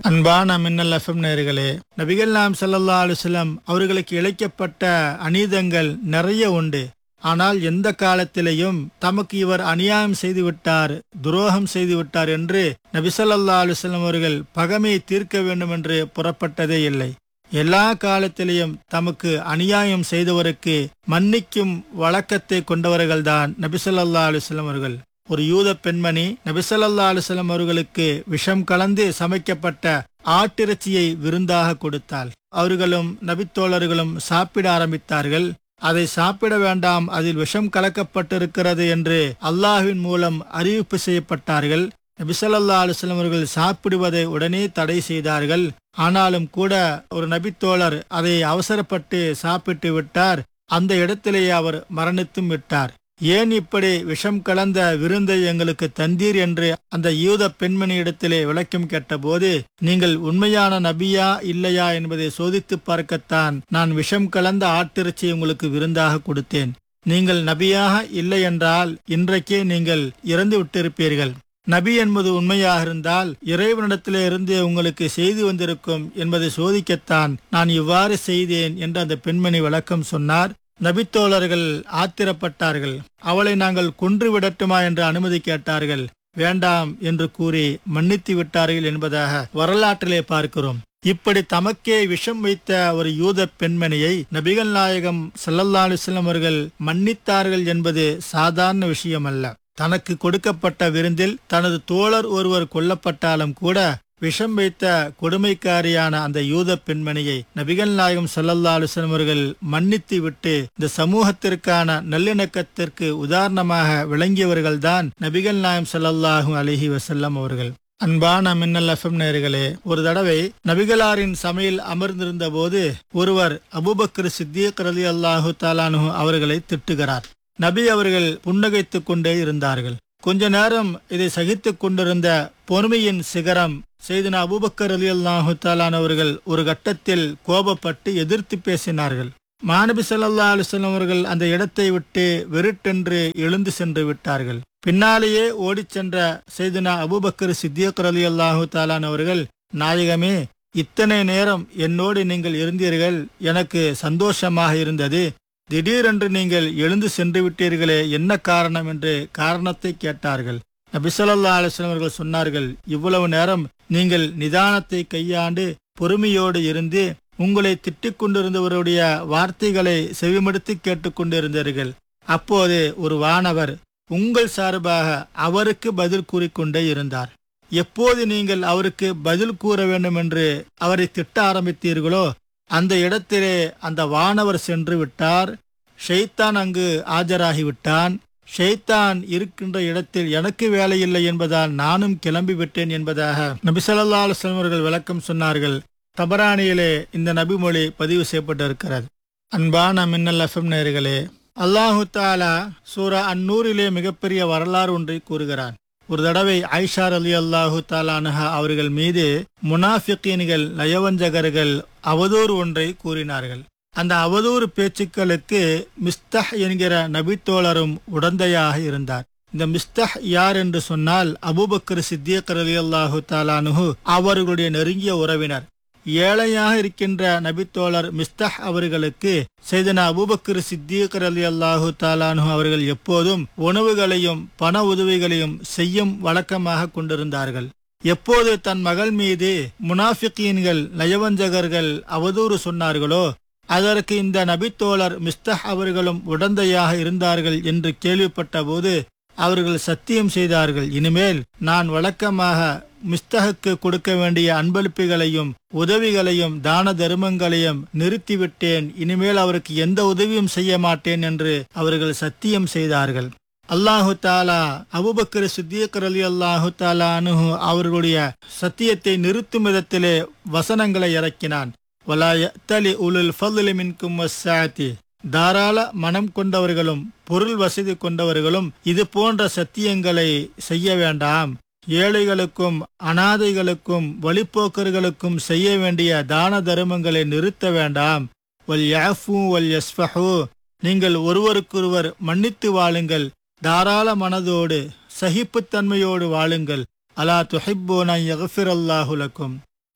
அன்பான மின்னல் எஃப்எம் நேர்களே நபிகள் நாம் சல்லல்லா அலுவலம் அவர்களுக்கு இழைக்கப்பட்ட அநீதங்கள் நிறைய உண்டு ஆனால் எந்த காலத்திலேயும் தமக்கு இவர் அநியாயம் செய்து விட்டார் துரோகம் செய்து விட்டார் என்று நபிசல்லா அலுவலம் அவர்கள் பகமையை தீர்க்க வேண்டும் என்று புறப்பட்டதே இல்லை எல்லா காலத்திலேயும் தமக்கு அநியாயம் செய்தவருக்கு மன்னிக்கும் வழக்கத்தை கொண்டவர்கள்தான் நபிசல்லா அலுவலம் அவர்கள் ஒரு யூத பெண்மணி நபிசல்லா அலுவலம் அவர்களுக்கு விஷம் கலந்து சமைக்கப்பட்ட ஆட்டிறைச்சியை விருந்தாக கொடுத்தாள் அவர்களும் நபித்தோழர்களும் சாப்பிட ஆரம்பித்தார்கள் அதை சாப்பிட வேண்டாம் அதில் விஷம் கலக்கப்பட்டிருக்கிறது என்று அல்லாஹ்வின் மூலம் அறிவிப்பு செய்யப்பட்டார்கள் நபிசல்லா அலுவலம் அவர்கள் சாப்பிடுவதை உடனே தடை செய்தார்கள் ஆனாலும் கூட ஒரு நபித்தோழர் அதை அவசரப்பட்டு சாப்பிட்டு விட்டார் அந்த இடத்திலேயே அவர் மரணித்தும் விட்டார் ஏன் இப்படி விஷம் கலந்த விருந்தை எங்களுக்கு தந்தீர் என்று அந்த யூத பெண்மணியிடத்திலே விளக்கம் கேட்டபோது நீங்கள் உண்மையான நபியா இல்லையா என்பதை சோதித்து பார்க்கத்தான் நான் விஷம் கலந்த ஆட்டிறைச்சி உங்களுக்கு விருந்தாக கொடுத்தேன் நீங்கள் நபியாக இல்லை என்றால் இன்றைக்கே நீங்கள் இறந்து விட்டிருப்பீர்கள் நபி என்பது உண்மையாக இருந்தால் இறைவனிடத்திலே இருந்து உங்களுக்கு செய்தி வந்திருக்கும் என்பதை சோதிக்கத்தான் நான் இவ்வாறு செய்தேன் என்று அந்த பெண்மணி விளக்கம் சொன்னார் நபித்தோழர்கள் ஆத்திரப்பட்டார்கள் அவளை நாங்கள் கொன்று விடட்டுமா என்று அனுமதி கேட்டார்கள் வேண்டாம் என்று கூறி மன்னித்து விட்டார்கள் என்பதாக வரலாற்றிலே பார்க்கிறோம் இப்படி தமக்கே விஷம் வைத்த ஒரு யூத பெண்மணியை நபிகள் நாயகம் சல்லல்லா அலுவலம் அவர்கள் மன்னித்தார்கள் என்பது சாதாரண விஷயம் அல்ல தனக்கு கொடுக்கப்பட்ட விருந்தில் தனது தோழர் ஒருவர் கொல்லப்பட்டாலும் கூட விஷம் வைத்த கொடுமைக்காரியான அந்த யூத பெண்மணியை நபிகள் நாயகம் சல்லல்லா அலுவலம் அவர்கள் மன்னித்து விட்டு இந்த சமூகத்திற்கான நல்லிணக்கத்திற்கு உதாரணமாக விளங்கியவர்கள்தான் நபிகள் நாயம் சல்லல்லாஹு அலஹி வசல்லம் அவர்கள் அன்பான மின்னல் எஃப்எம் நேர்களே ஒரு தடவை நபிகளாரின் சமையல் அமர்ந்திருந்த போது ஒருவர் அபுபக்கர் சித்தியக் ரலி அல்லாஹு தாலானு அவர்களை திட்டுகிறார் நபி அவர்கள் புன்னகைத்துக் கொண்டே இருந்தார்கள் கொஞ்ச நேரம் இதை சகித்துக் கொண்டிருந்த பொறுமையின் சிகரம் செய்தன அபுபக்கர் அலி அல்லாஹு அவர்கள் ஒரு கட்டத்தில் கோபப்பட்டு எதிர்த்து பேசினார்கள் மாணபி சல்லா அலுவலம் அவர்கள் அந்த இடத்தை விட்டு வெறுட்டென்று எழுந்து சென்று விட்டார்கள் பின்னாலேயே ஓடிச் சென்ற செய்தனா அபுபக்கர் சித்தியக் அலி அல்லாஹு தாலான் அவர்கள் நாயகமே இத்தனை நேரம் என்னோடு நீங்கள் இருந்தீர்கள் எனக்கு சந்தோஷமாக இருந்தது திடீரென்று நீங்கள் எழுந்து சென்று விட்டீர்களே என்ன காரணம் என்று காரணத்தை கேட்டார்கள் நபிசல்லா அலுவலம் அவர்கள் சொன்னார்கள் இவ்வளவு நேரம் நீங்கள் நிதானத்தை கையாண்டு பொறுமையோடு இருந்து உங்களை திட்டிக் கொண்டிருந்தவருடைய வார்த்தைகளை செவிமடுத்து கேட்டுக்கொண்டிருந்தீர்கள் அப்போது ஒரு வானவர் உங்கள் சார்பாக அவருக்கு பதில் கூறிக்கொண்டே இருந்தார் எப்போது நீங்கள் அவருக்கு பதில் கூற வேண்டும் என்று அவரை திட்ட ஆரம்பித்தீர்களோ அந்த இடத்திலே அந்த வானவர் சென்று விட்டார் ஷெய்தான் அங்கு ஆஜராகிவிட்டான் ஷெய்தான் இருக்கின்ற இடத்தில் எனக்கு வேலையில்லை என்பதால் நானும் கிளம்பி விட்டேன் என்பதாக நபிசல்லா அலுவலம் அவர்கள் விளக்கம் சொன்னார்கள் தபரானியிலே இந்த நபிமொழி பதிவு செய்யப்பட்டிருக்கிறது அன்பான மின்னல் எஃப்எம் நேர்களே அல்லாஹு தாலா சூரா அந்நூறிலே மிகப்பெரிய வரலாறு ஒன்றை கூறுகிறான் ஒரு தடவை ஐஷார் அலி அல்லாஹு தாலானஹா அவர்கள் மீது முனாஃபிகீன்கள் நயவஞ்சகர்கள் அவதூறு ஒன்றை கூறினார்கள் அந்த அவதூறு பேச்சுக்களுக்கு மிஸ்தஹ் என்கிற நபித்தோழரும் உடந்தையாக இருந்தார் இந்த மிஸ்தஹ் யார் என்று சொன்னால் அபுபக்கர் சித்தியக் அலி அல்லாஹு தாலானுஹு அவர்களுடைய நெருங்கிய உறவினர் ஏழையாக இருக்கின்ற நபித்தோழர் மிஸ்தஹ் அவர்களுக்கு செய்தன அபுபக்கர் சித்தியக்கர் அலி அல்லாஹு தாலானு அவர்கள் எப்போதும் உணவுகளையும் பண உதவிகளையும் செய்யும் வழக்கமாக கொண்டிருந்தார்கள் எப்போது தன் மகள் மீது முனாஃபிகீன்கள் நயவஞ்சகர்கள் அவதூறு சொன்னார்களோ அதற்கு இந்த நபித்தோழர் மிஸ்தஹ் அவர்களும் உடந்தையாக இருந்தார்கள் என்று கேள்விப்பட்ட போது அவர்கள் சத்தியம் செய்தார்கள் இனிமேல் நான் வழக்கமாக மிஸ்தகுக்கு கொடுக்க வேண்டிய அன்பளிப்புகளையும் உதவிகளையும் தான தர்மங்களையும் நிறுத்திவிட்டேன் இனிமேல் அவருக்கு எந்த உதவியும் செய்ய மாட்டேன் என்று அவர்கள் சத்தியம் செய்தார்கள் அல்லாஹு தாலா அபுபக்கர் சித்தியக்கர் அலி அல்லாஹு தாலா அனுஹு அவர்களுடைய சத்தியத்தை நிறுத்தும் விதத்திலே வசனங்களை இறக்கினான் வலாயத்தலி உலுல் ஃபதுலி மின்கும் வஸ்ஸாத்தி தாராள மனம் கொண்டவர்களும் பொருள் வசதி கொண்டவர்களும் இது போன்ற சத்தியங்களை செய்ய வேண்டாம் ஏழைகளுக்கும் அனாதைகளுக்கும் வழிப்போக்கர்களுக்கும் செய்ய வேண்டிய தான தர்மங்களை நிறுத்த வேண்டாம் வல் யாஃபு வல் யஸ்ஃபஹு நீங்கள் ஒருவருக்கொருவர் மன்னித்து வாழுங்கள் தாராள மனதோடு சகிப்புத்தன்மையோடு வாழுங்கள் அலா துஹிப்போன யகஃபிர் அல்லாஹுலக்கும்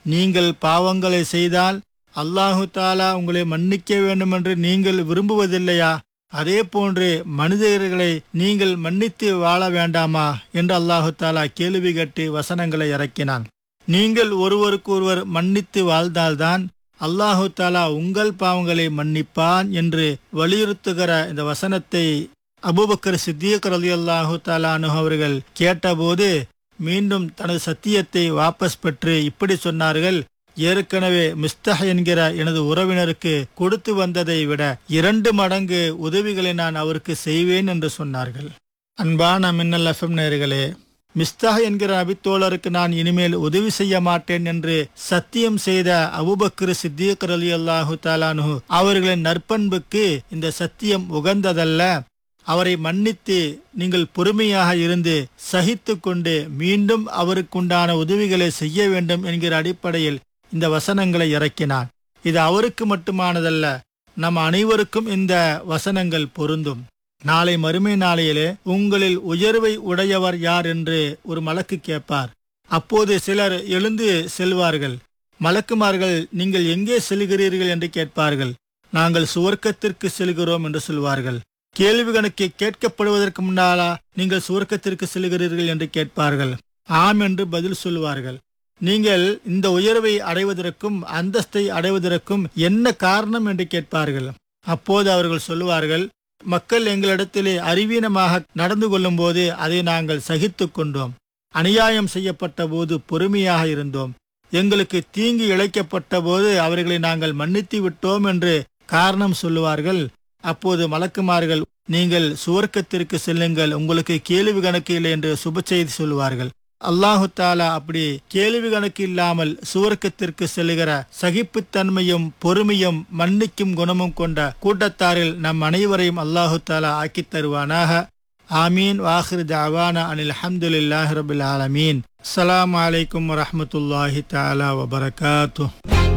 நீங்கள் பாவங்களை செய்தால் அல்லாஹு தாலா உங்களை மன்னிக்க வேண்டும் என்று நீங்கள் விரும்புவதில்லையா அதே போன்று மனிதர்களை நீங்கள் மன்னித்து வாழ வேண்டாமா என்று அல்லாஹு தாலா கேள்வி கேட்டு வசனங்களை இறக்கினான் நீங்கள் ஒருவருக்கு ஒருவர் மன்னித்து வாழ்ந்தால்தான் அல்லாஹு தாலா உங்கள் பாவங்களை மன்னிப்பான் என்று வலியுறுத்துகிற இந்த வசனத்தை அபூபக்கர் சித்தியக் ரலி அல்லாஹு தாலானு அவர்கள் கேட்டபோது மீண்டும் தனது சத்தியத்தை வாபஸ் பெற்று இப்படி சொன்னார்கள் ஏற்கனவே மிஸ்தஹ் என்கிற எனது உறவினருக்கு கொடுத்து வந்ததை விட இரண்டு மடங்கு உதவிகளை நான் அவருக்கு செய்வேன் என்று சொன்னார்கள் அன்பான மின்னல் எஃப்எம் நேர்களே மிஸ்தஹ் என்கிற அபித்தோழருக்கு நான் இனிமேல் உதவி செய்ய மாட்டேன் என்று சத்தியம் செய்த அபுபக்ரு சித்தியக் அலி அல்லாஹு தாலானு அவர்களின் நற்பண்புக்கு இந்த சத்தியம் உகந்ததல்ல அவரை மன்னித்து நீங்கள் பொறுமையாக இருந்து சகித்து கொண்டு மீண்டும் அவருக்குண்டான உதவிகளை செய்ய வேண்டும் என்கிற அடிப்படையில் இந்த வசனங்களை இறக்கினான் இது அவருக்கு மட்டுமானதல்ல நம் அனைவருக்கும் இந்த வசனங்கள் பொருந்தும் நாளை மறுமை நாளையிலே உங்களில் உயர்வை உடையவர் யார் என்று ஒரு மலக்கு கேட்பார் அப்போது சிலர் எழுந்து செல்வார்கள் மலக்குமார்கள் நீங்கள் எங்கே செல்கிறீர்கள் என்று கேட்பார்கள் நாங்கள் சுவர்க்கத்திற்கு செல்கிறோம் என்று சொல்வார்கள் கேள்வி கணக்கு கேட்கப்படுவதற்கு முன்னாலா நீங்கள் சுவர்க்கத்திற்கு செல்கிறீர்கள் என்று கேட்பார்கள் ஆம் என்று பதில் சொல்வார்கள் நீங்கள் இந்த உயர்வை அடைவதற்கும் அந்தஸ்தை அடைவதற்கும் என்ன காரணம் என்று கேட்பார்கள் அப்போது அவர்கள் சொல்லுவார்கள் மக்கள் எங்களிடத்திலே அறிவீனமாக நடந்து கொள்ளும் போது அதை நாங்கள் சகித்து கொண்டோம் அநியாயம் செய்யப்பட்ட போது பொறுமையாக இருந்தோம் எங்களுக்கு தீங்கு இழைக்கப்பட்ட போது அவர்களை நாங்கள் மன்னித்து விட்டோம் என்று காரணம் சொல்லுவார்கள் அப்போது மலக்குமார்கள் நீங்கள் சுவர்க்கத்திற்கு செல்லுங்கள் உங்களுக்கு கேள்வி கணக்கு இல்லை என்று சுப செய்தி சொல்லுவார்கள் அல்லாஹு தாலா அப்படி கேள்வி கணக்கு இல்லாமல் சுவர்க்கத்திற்கு செல்லுகிற சகிப்புத்தன்மையும் பொறுமையும் மன்னிக்கும் குணமும் கொண்ட கூட்டத்தாரில் நம் அனைவரையும் அல்லாஹு தாலா ஆக்கித் தருவானாக ஆமீன் வாஹிர் ஜாவானா அனில் அஹமதுல்லாஹி ரபில் ஆலமீன் அஸ்ஸலாமு அலைக்கும் வரஹ்மத்துல்லாஹி தஆலா வபரகாத்துஹ்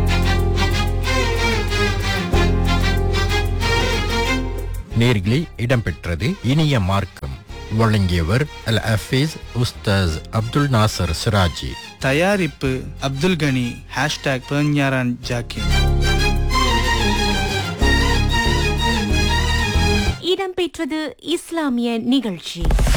நேர்களே இடம்பெற்றது இனிய மார்க்கம் வழங்கியவர் அல் அஃபீஸ் உஸ்தாஸ் அப்துல் நாசர் சிராஜி தயாரிப்பு அப்துல் கனி ஹேஷ்டாக் பெர்ஞாரான் ஜாக்கிர் இடம்பெற்றது இஸ்லாமிய நிகழ்ச்சி